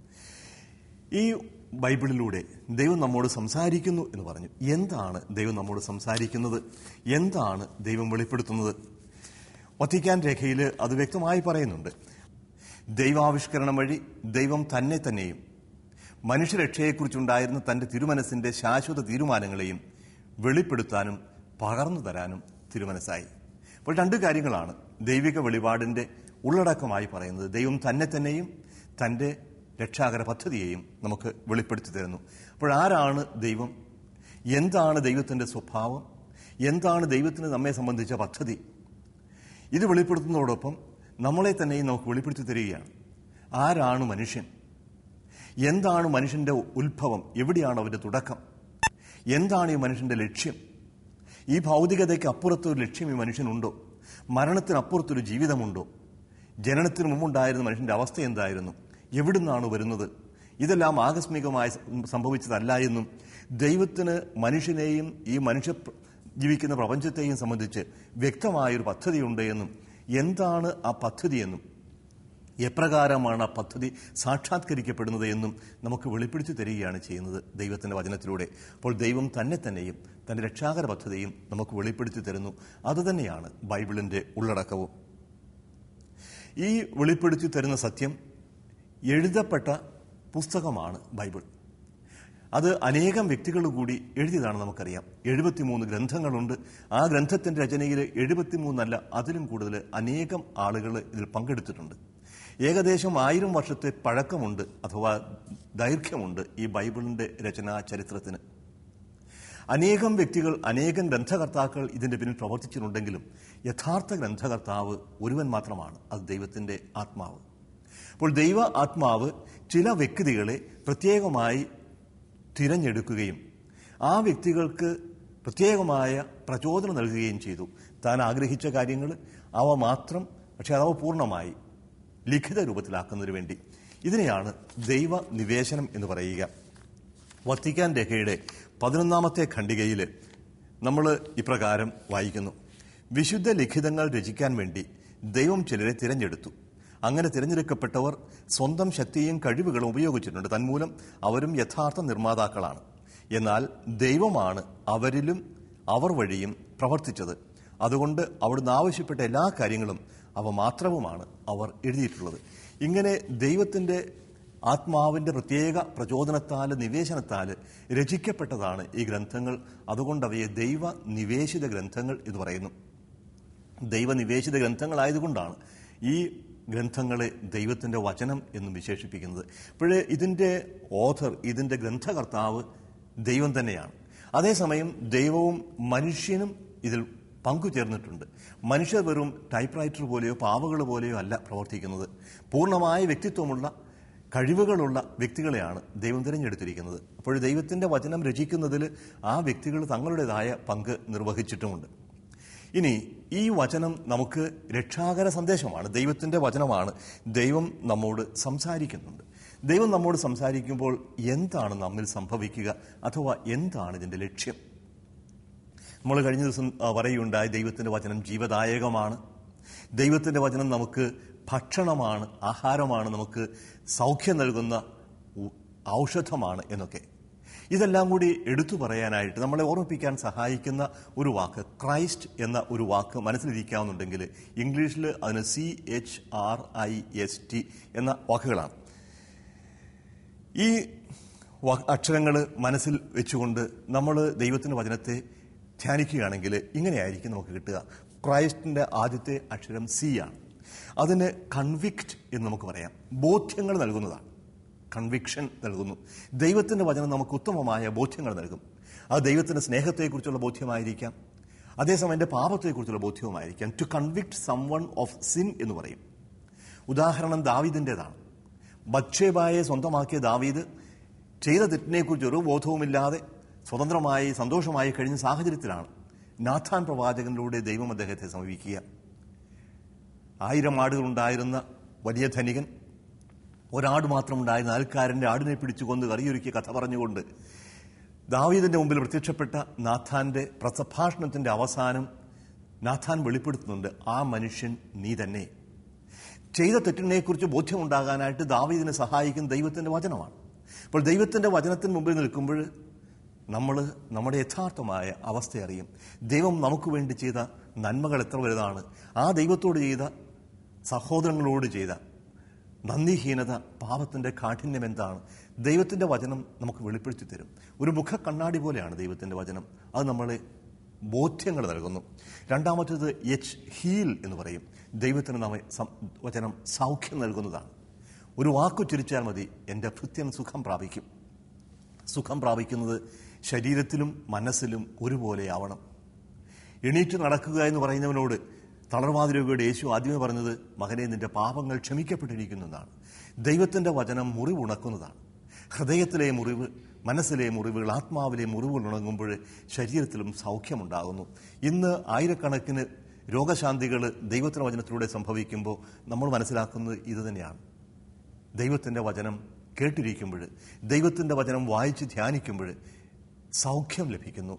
ഈ ബൈബിളിലൂടെ ദൈവം നമ്മോട് സംസാരിക്കുന്നു എന്ന് പറഞ്ഞു എന്താണ് ദൈവം നമ്മോട് സംസാരിക്കുന്നത് എന്താണ് ദൈവം വെളിപ്പെടുത്തുന്നത് വത്തിക്കാൻ രേഖയിൽ അത് വ്യക്തമായി പറയുന്നുണ്ട് ദൈവാവിഷ്കരണം വഴി ദൈവം തന്നെ തന്നെയും മനുഷ്യരക്ഷയെക്കുറിച്ചുണ്ടായിരുന്ന തന്റെ തിരുമനസിന്റെ ശാശ്വത തീരുമാനങ്ങളെയും വെളിപ്പെടുത്താനും പകർന്നു തരാനും തിരുമനസ്സായി അപ്പോൾ രണ്ട് കാര്യങ്ങളാണ് ദൈവിക വെളിപാടിന്റെ ഉള്ളടക്കമായി പറയുന്നത് ദൈവം തന്നെ തന്നെയും തന്റെ രക്ഷാകര പദ്ധതിയെയും നമുക്ക് വെളിപ്പെടുത്തി തരുന്നു അപ്പോൾ ആരാണ് ദൈവം എന്താണ് ദൈവത്തിന്റെ സ്വഭാവം എന്താണ് ദൈവത്തിന് നമ്മെ സംബന്ധിച്ച പദ്ധതി ഇത് വെളിപ്പെടുത്തുന്നതോടൊപ്പം നമ്മളെ തന്നെയും നമുക്ക് വെളിപ്പെടുത്തി തരികയാണ് ആരാണ് മനുഷ്യൻ എന്താണ് മനുഷ്യന്റെ ഉത്ഭവം എവിടെയാണ് അവന്റെ തുടക്കം എന്താണ് ഈ മനുഷ്യന്റെ ലക്ഷ്യം ഈ ഭൗതികതയ്ക്ക് അപ്പുറത്തൊരു ലക്ഷ്യം ഈ മനുഷ്യനുണ്ടോ മരണത്തിനപ്പുറത്തൊരു ജീവിതമുണ്ടോ ജനനത്തിന് മുമ്പുണ്ടായിരുന്ന മനുഷ്യന്റെ അവസ്ഥ എന്തായിരുന്നു എവിടുന്നാണ് വരുന്നത് ഇതെല്ലാം ആകസ്മികമായി സംഭവിച്ചതല്ല എന്നും ദൈവത്തിന് മനുഷ്യനെയും ഈ മനുഷ്യ ജീവിക്കുന്ന പ്രപഞ്ചത്തെയും സംബന്ധിച്ച് വ്യക്തമായൊരു പദ്ധതിയുണ്ട് എന്നും എന്താണ് ആ പദ്ധതി എന്നും എപ്രകാരമാണ് ആ പദ്ധതി സാക്ഷാത്കരിക്കപ്പെടുന്നത് എന്നും നമുക്ക് വെളിപ്പെടുത്തി തരികയാണ് ചെയ്യുന്നത് ദൈവത്തിന്റെ വചനത്തിലൂടെ അപ്പോൾ ദൈവം തന്നെ തന്നെയും തന്റെ രക്ഷാകര പദ്ധതിയും നമുക്ക് വെളിപ്പെടുത്തി തരുന്നു അതുതന്നെയാണ് ബൈബിളിന്റെ ഉള്ളടക്കവും ഈ വെളിപ്പെടുത്തി തരുന്ന സത്യം എഴുതപ്പെട്ട പുസ്തകമാണ് ബൈബിൾ അത് അനേകം വ്യക്തികൾ കൂടി എഴുതിയതാണ് നമുക്കറിയാം എഴുപത്തിമൂന്ന് ഗ്രന്ഥങ്ങളുണ്ട് ആ ഗ്രന്ഥത്തിന്റെ രചനയിൽ എഴുപത്തിമൂന്നല്ല അതിലും കൂടുതൽ അനേകം ആളുകൾ ഇതിൽ പങ്കെടുത്തിട്ടുണ്ട് ഏകദേശം ആയിരം വർഷത്തെ പഴക്കമുണ്ട് അഥവാ ദൈർഘ്യമുണ്ട് ഈ ബൈബിളിന്റെ രചനാ ചരിത്രത്തിന് അനേകം വ്യക്തികൾ അനേകം ഗ്രന്ഥകർത്താക്കൾ ഇതിന്റെ പിന്നിൽ പ്രവർത്തിച്ചിട്ടുണ്ടെങ്കിലും യഥാർത്ഥ ഗ്രന്ഥകർത്താവ് ഒരുവൻ മാത്രമാണ് അത് ദൈവത്തിന്റെ ആത്മാവ് അപ്പോൾ ദൈവ ആത്മാവ് ചില വ്യക്തികളെ പ്രത്യേകമായി തിരഞ്ഞെടുക്കുകയും ആ വ്യക്തികൾക്ക് പ്രത്യേകമായ പ്രചോദനം നൽകുകയും ചെയ്തു താൻ ആഗ്രഹിച്ച കാര്യങ്ങൾ അവ മാത്രം പക്ഷെ അവ പൂർണ്ണമായി ലിഖിത രൂപത്തിലാക്കുന്നതിന് വേണ്ടി ഇതിനെയാണ് ദൈവ നിവേശനം എന്ന് പറയുക വത്തിക്കാൻ രേഖയുടെ പതിനൊന്നാമത്തെ ഖണ്ഡികയിൽ നമ്മൾ ഇപ്രകാരം വായിക്കുന്നു വിശുദ്ധ ലിഖിതങ്ങൾ രചിക്കാൻ വേണ്ടി ദൈവം ചിലരെ തിരഞ്ഞെടുത്തു അങ്ങനെ തിരഞ്ഞെടുക്കപ്പെട്ടവർ സ്വന്തം ശക്തിയും കഴിവുകളും ഉപയോഗിച്ചിട്ടുണ്ട് തന്മൂലം അവരും യഥാർത്ഥ നിർമ്മാതാക്കളാണ് എന്നാൽ ദൈവമാണ് അവരിലും അവർ വഴിയും പ്രവർത്തിച്ചത് അതുകൊണ്ട് അവിടുന്ന് ആവശ്യപ്പെട്ട എല്ലാ കാര്യങ്ങളും അവ മാത്രവുമാണ് അവർ എഴുതിയിട്ടുള്ളത് ഇങ്ങനെ ദൈവത്തിന്റെ ആത്മാവിന്റെ പ്രത്യേക പ്രചോദനത്താൽ നിവേശനത്താൽ രചിക്കപ്പെട്ടതാണ് ഈ ഗ്രന്ഥങ്ങൾ അതുകൊണ്ട് അവയെ ദൈവ നിവേശിത ഗ്രന്ഥങ്ങൾ എന്ന് പറയുന്നു ദൈവനിവേശിത ഗ്രന്ഥങ്ങളായതുകൊണ്ടാണ് ഈ ഗ്രന്ഥങ്ങളെ ദൈവത്തിന്റെ വചനം എന്നും വിശേഷിപ്പിക്കുന്നത് അപ്പോഴേ ഇതിന്റെ ഓഥർ ഇതിന്റെ ഗ്രന്ഥകർത്താവ് ദൈവം തന്നെയാണ് അതേസമയം ദൈവവും മനുഷ്യനും ഇതിൽ പങ്കുചേർന്നിട്ടുണ്ട് മനുഷ്യർ വെറും ടൈപ്പ് റൈറ്റർ പോലെയോ പാവകൾ പോലെയോ അല്ല പ്രവർത്തിക്കുന്നത് പൂർണ്ണമായ വ്യക്തിത്വമുള്ള കഴിവുകളുള്ള വ്യക്തികളെയാണ് ദൈവം തിരഞ്ഞെടുത്തിരിക്കുന്നത് അപ്പോൾ ദൈവത്തിന്റെ വചനം രചിക്കുന്നതിൽ ആ വ്യക്തികൾ തങ്ങളുടേതായ പങ്ക് നിർവഹിച്ചിട്ടുമുണ്ട് ഇനി ഈ വചനം നമുക്ക് രക്ഷാകര സന്ദേശമാണ് ദൈവത്തിന്റെ വചനമാണ് ദൈവം നമ്മോട് സംസാരിക്കുന്നുണ്ട് ദൈവം നമ്മോട് സംസാരിക്കുമ്പോൾ എന്താണ് നമ്മിൽ സംഭവിക്കുക അഥവാ എന്താണ് ഇതിന്റെ ലക്ഷ്യം നമ്മൾ കഴിഞ്ഞ ദിവസം ആ, പറയുകയുണ്ടായി ദൈവത്തിന്റെ വചനം ജീവദായകമാണ് ദൈവത്തിന്റെ വചനം നമുക്ക് ഭക്ഷണമാണ് ആഹാരമാണ് നമുക്ക് സൗഖ്യം നൽകുന്ന ഉ- ഔഷധമാണ് എന്നൊക്കെ ഇതെല്ലാം കൂടി എടുത്തു പറയാനായിട്ട് നമ്മളെ ഓർമ്മിപ്പിക്കാൻ സഹായിക്കുന്ന ഒരു വാക്ക് ക്രൈസ്റ്റ് എന്ന ഒരു വാക്ക് മനസ്സിലിരിക്കാവുന്നുണ്ടെങ്കിൽ ഇംഗ്ലീഷിൽ അതിന് C H R I S T എന്ന വാക്കുകളാണ് ഈ അക്ഷരങ്ങൾ മനസ്സിൽ വെച്ചുകൊണ്ട് നമ്മൾ ദൈവത്തിന്റെ വചനത്തെ ധ്യാനിക്കുകയാണെങ്കിൽ ഇങ്ങനെയായിരിക്കും നമുക്ക് കിട്ടുക ക്രൈസ്റ്റിന്റെ ആദ്യത്തെ അക്ഷരം സി ആണ് അതിന് കൺവിക്റ്റ് എന്ന് നമുക്ക് പറയാം ബോധ്യങ്ങൾ നൽകുന്നതാണ് കൺവിക്ഷൻ നൽകുന്നു ദൈവത്തിന്റെ വചനം നമുക്ക് ഉത്തമമായ ബോധ്യങ്ങൾ നൽകും അത് ദൈവത്തിന്റെ സ്നേഹത്തെക്കുറിച്ചുള്ള ബോധ്യമായിരിക്കാം അതേസമയം എൻ്റെ പാപത്തെക്കുറിച്ചുള്ള ബോധ്യവുമായിരിക്കാം to convict someone of sin എന്ന് പറയും ഉദാഹരണം ദാവീദിൻ്റെതാണ് ബക്ഷേബായെ സ്വന്തമാക്കിയ ദാവീദ് ചെയ്ത തെറ്റിനെക്കുറിച്ച് ഒരു ബോധവുമില്ലാതെ സ്വതന്ത്രമായി സന്തോഷമായി കഴിഞ്ഞ സാഹചര്യത്തിലാണ് നാഥാൻ പ്രവാചകനിലൂടെ ദൈവം അദ്ദേഹത്തെ സമീപിക്കുക ആയിരം ആടുകളുണ്ടായിരുന്ന വലിയ ധനികൻ ഒരാട് മാത്രമുണ്ടായിരുന്ന ആൽക്കാരന്റെ ആടിനെ പിടിച്ചു കൊന്ന് കറിയൊരുക്കിയ കഥ പറഞ്ഞുകൊണ്ട് ദാവീദിന്റെ മുമ്പിൽ പ്രത്യക്ഷപ്പെട്ട നാഥാന്റെ പ്രസഭാഷണത്തിന്റെ അവസാനം നാഥാൻ വെളിപ്പെടുത്തുന്നുണ്ട് ആ മനുഷ്യൻ നീ തന്നെ ചെയ്ത തെറ്റിനെക്കുറിച്ച് ബോധ്യമുണ്ടാകാനായിട്ട് ദാവീദിനെ സഹായിക്കുന്ന ദൈവത്തിന്റെ വചനമാണ് അപ്പോൾ ദൈവത്തിന്റെ വചനത്തിന് മുമ്പിൽ നിൽക്കുമ്പോൾ നമ്മൾ നമ്മുടെ യഥാർത്ഥമായ അവസ്ഥ അറിയും ദൈവം നമുക്ക് വേണ്ടി ചെയ്ത നന്മകൾ എത്ര വലുതാണ് ആ ദൈവത്തോട് ചെയ്ത സഹോദരങ്ങളോട് ചെയ്ത നന്ദിഹീനത പാപത്തിന്റെ കാഠിന്യം എന്താണ് ദൈവത്തിന്റെ വചനം നമുക്ക് വെളിപ്പെടുത്തി തരും ഒരു മുഖ കണ്ണാടി പോലെയാണ് ദൈവത്തിന്റെ വചനം അത് നമ്മളെ ബോധ്യങ്ങൾ നൽകുന്നു രണ്ടാമത്തേത് എച്ച് ഹീൽ എന്ന് പറയും ദൈവത്തിന് നമ്മെ സം- വചനം സൗഖ്യം നൽകുന്നതാണ് ഒരു വാക്കു ചിരിച്ചാൽ മതി എൻ്റെ ഭൃത്യൻ സുഖം പ്രാപിക്കും സുഖം പ്രാപിക്കുന്നത് ശരീരത്തിലും മനസ്സിലും ഒരുപോലെ ആവണം എണീറ്റ് നടക്കുക എന്ന് പറയുന്നവനോട് തളർവാതി രോഗിയുടെ യേശു ആദ്യമേ പറഞ്ഞത് മകനെ നിന്റെ പാപങ്ങൾ ക്ഷമിക്കപ്പെട്ടിരിക്കുന്നു എന്നാണ് ദൈവത്തിന്റെ വചനം മുറിവുണക്കുന്നതാണ് ഹൃദയത്തിലെ മുറിവ് മനസ്സിലെ മുറിവുകൾ ആത്മാവിലെ മുറിവുകൾ ഉണങ്ങുമ്പോൾ ശരീരത്തിലും സൗഖ്യമുണ്ടാകുന്നു ഇന്ന് ആയിരക്കണക്കിന് രോഗശാന്തികൾ ദൈവത്തിന്റെ വചനത്തിലൂടെ സംഭവിക്കുമ്പോൾ നമ്മൾ മനസ്സിലാക്കുന്നത് ഇത് തന്നെയാണ് ദൈവത്തിന്റെ വചനം കേട്ടിരിക്കുമ്പോൾ ദൈവത്തിന്റെ വചനം വായിച്ച് ധ്യാനിക്കുമ്പോൾ സൗഖ്യം ലഭിക്കുന്നു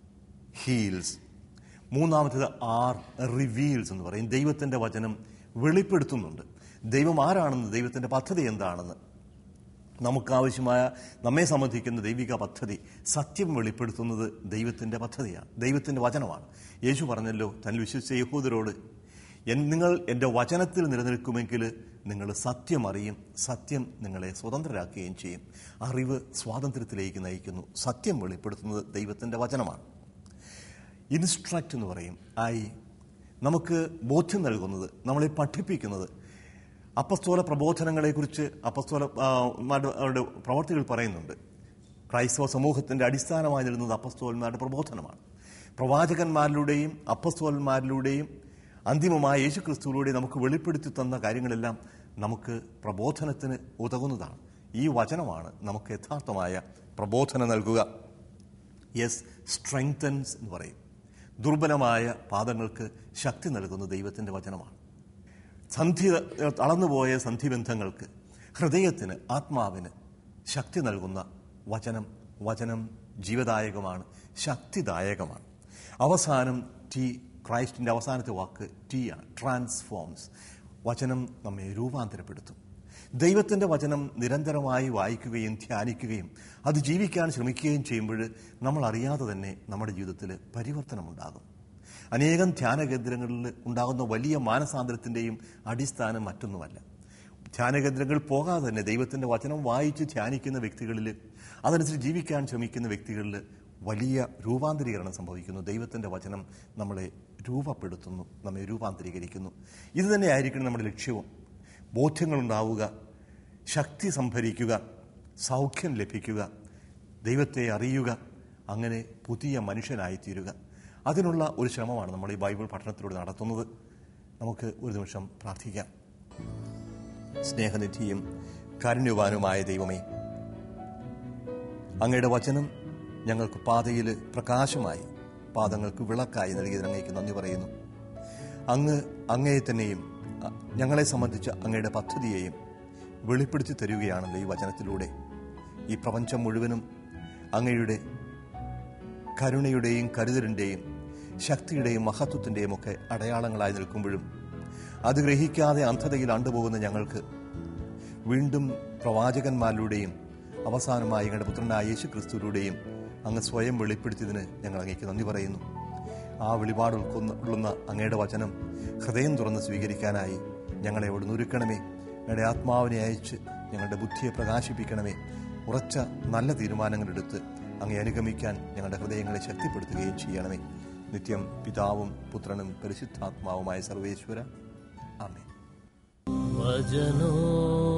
ഹീൽസ് മൂന്നാമത്തേത് ആർ റിവീൽസ് എന്ന് പറയും ദൈവത്തിന്റെ വചനം വെളിപ്പെടുത്തുന്നുണ്ട് ദൈവം ആരാണെന്ന് ദൈവത്തിന്റെ പദ്ധതി എന്താണെന്ന് നമുക്കാവശ്യമായ നമ്മെ സംബന്ധിക്കുന്ന ദൈവിക പദ്ധതി സത്യം വെളിപ്പെടുത്തുന്നത് ദൈവത്തിന്റെ പദ്ധതിയാണ് ദൈവത്തിന്റെ വചനമാണ് യേശു പറഞ്ഞല്ലോ തന്നിൽ വിശ്വസിച്ച യഹൂദരോട് "എൻ- നിങ്ങൾ എൻ്റെ വചനത്തിൽ നിലനിൽക്കുമെങ്കിൽ നിങ്ങൾ സത്യം അറിയും സത്യം നിങ്ങളെ സ്വതന്ത്രരാക്കുകയും ചെയ്യും അറിവ് സ്വാതന്ത്ര്യത്തിലേക്ക് നയിക്കുന്നു സത്യം വെളിപ്പെടുത്തുന്നത് ദൈവത്തിന്റെ വചനമാണ് ഇൻസ്ട്രക്റ്റ് എന്ന് പറയും ഐ നമുക്ക് ബോധ്യം നൽകുന്നത് നമ്മളെ പഠിപ്പിക്കുന്നത് അപ്പസ്തോല പ്രബോധനങ്ങളെക്കുറിച്ച് അപ്പസ്തോല ആ, മാരുടെ പ്രവർത്തികൾ പറയുന്നുണ്ട് ക്രൈസ്തവ സമൂഹത്തിന്റെ അടിസ്ഥാനമായി നിൽക്കുന്നത് അപ്പസ്തോലന്മാരുടെ പ്രബോധനമാണ് പ്രവാചകന്മാരിലൂടെയും അപ്പസ്തോലന്മാരിലൂടെയും അന്തിമമായ യേശു ക്രിസ്തുവിലൂടെ നമുക്ക് വെളിപ്പെടുത്തി തന്ന കാര്യങ്ങളെല്ലാം നമുക്ക് പ്രബോധനത്തിന് ഉതകുന്നതാണ് ഈ വചനമാണ് നമുക്ക് യഥാർത്ഥമായ പ്രബോധനം നൽകുക യെസ് സ്ട്രെങ്തൻസ് എന്ന് പറയും ദുർബലമായ പാദങ്ങൾക്ക് ശക്തി നൽകുന്ന ദൈവത്തിന്റെ വചനമാണ് സന്ധി തളർന്നുപോയ സന്ധിബന്ധങ്ങൾക്ക് ഹൃദയത്തിന് ആത്മാവിന് ശക്തി നൽകുന്ന വചനം വചനം ജീവദായകമാണ് ശക്തിദായകമാണ് അവസാനം ടി ക്രൈസ്റ്റിന്റെ അവസാനത്തെ വാക്ക് ടി ആണ് ട്രാൻസ്ഫോംസ് വചനം നമ്മെ രൂപാന്തരപ്പെടുത്തും ദൈവത്തിന്റെ വചനം നിരന്തരമായി വായിക്കുകയും ധ്യാനിക്കുകയും അത് ജീവിക്കാൻ ശ്രമിക്കുകയും ചെയ്യുമ്പോൾ നമ്മൾ അറിയാതെ തന്നെ നമ്മുടെ ജീവിതത്തിൽ പരിവർത്തനമുണ്ടാകും അനേകം ധ്യാന കേന്ദ്രങ്ങളിൽ ഉണ്ടാകുന്ന വലിയ മാനസാന്തരത്തിന്റെയും അടിസ്ഥാനം മറ്റൊന്നുമല്ല ധ്യാനകേന്ദ്രങ്ങൾ പോകാതെ തന്നെ ദൈവത്തിന്റെ വചനം വായിച്ച് ധ്യാനിക്കുന്ന വ്യക്തികളിൽ അതനുസരിച്ച് ജീവിക്കാൻ ശ്രമിക്കുന്ന വ്യക്തികളിൽ വലിയ രൂപാന്തരീകരണം സംഭവിക്കുന്നു ദൈവത്തിന്റെ വചനം നമ്മളെ രൂപപ്പെടുത്തുന്നു നമ്മെ രൂപാന്തരീകരിക്കുന്നു ഇത് തന്നെ ആയിരിക്കണം നമ്മുടെ ലക്ഷ്യവും ബോധ്യങ്ങളുണ്ടാവുക ശക്തി സംഭരിക്കുക സൗഖ്യം ലഭിക്കുക ദൈവത്തെ അറിയുക അങ്ങനെ പുതിയ മനുഷ്യനായിത്തീരുക അതിനുള്ള ഒരു ശ്രമമാണ് നമ്മൾ ഈ ബൈബിൾ പഠനത്തിലൂടെ നടത്തുന്നത് നമുക്ക് ഒരു നിമിഷം പ്രാർത്ഥിക്കാം സ്നേഹനിധിയും കാരുണ്യവാനുമായ ദൈവമേ അങ്ങയുടെ വചനം ഞങ്ങൾക്ക് പാതയിൽ പ്രകാശമായി പാദങ്ങൾക്ക് വിളക്കായി നൽകിയതിന് അങ്ങേക്ക് നന്ദി പറയുന്നു അങ്ങ് അങ്ങയെ തന്നെയും അ, ഞങ്ങളെ സംബന്ധിച്ച അങ്ങയുടെ പദ്ധതിയെയും വെളിപ്പെടുത്തി തരികയാണല്ലോ ഈ വചനത്തിലൂടെ ഈ പ്രപഞ്ചം മുഴുവനും അങ്ങയുടെ കരുണയുടെയും കരുതലിൻ്റെയും ശക്തിയുടെയും മഹത്വത്തിൻ്റെയും ഒക്കെ അടയാളങ്ങളായി നിൽക്കുമ്പോഴും അത് ഗ്രഹിക്കാതെ അന്ധതയിൽ ആണ്ടുപോകുന്ന ഞങ്ങൾക്ക് വീണ്ടും പ്രവാചകന്മാരിലൂടെയും അവസാനമായി ഞങ്ങളുടെ പുത്രനായ യേശു ക്രിസ്തുവിലൂടെയും അങ്ങ് സ്വയം വെളിപ്പെടുത്തിയതിന് ഞങ്ങൾ അങ്ങേക്ക് നന്ദി പറയുന്നു ആ വെളിപാട് ഉൾക്കൊന്ന ഉള്ളുന്ന അങ്ങയുടെ വചനം ഹൃദയം തുറന്ന് സ്വീകരിക്കാനായി ഞങ്ങളെ അവിടെ ഒരുക്കണമേ ഞങ്ങളുടെ ആത്മാവിനെ അയച്ച് ഞങ്ങളുടെ ബുദ്ധിയെ പ്രകാശിപ്പിക്കണമേ ഉറച്ച നല്ല തീരുമാനങ്ങളെടുത്ത് അങ്ങേ അനുഗമിക്കാൻ ഞങ്ങളുടെ ഹൃദയങ്ങളെ ശക്തിപ്പെടുത്തുകയും ചെയ്യണമേ നിത്യം പിതാവും പുത്രനും പരിശുദ്ധാത്മാവുമായ സർവേശ്വര ആമേ വചനോ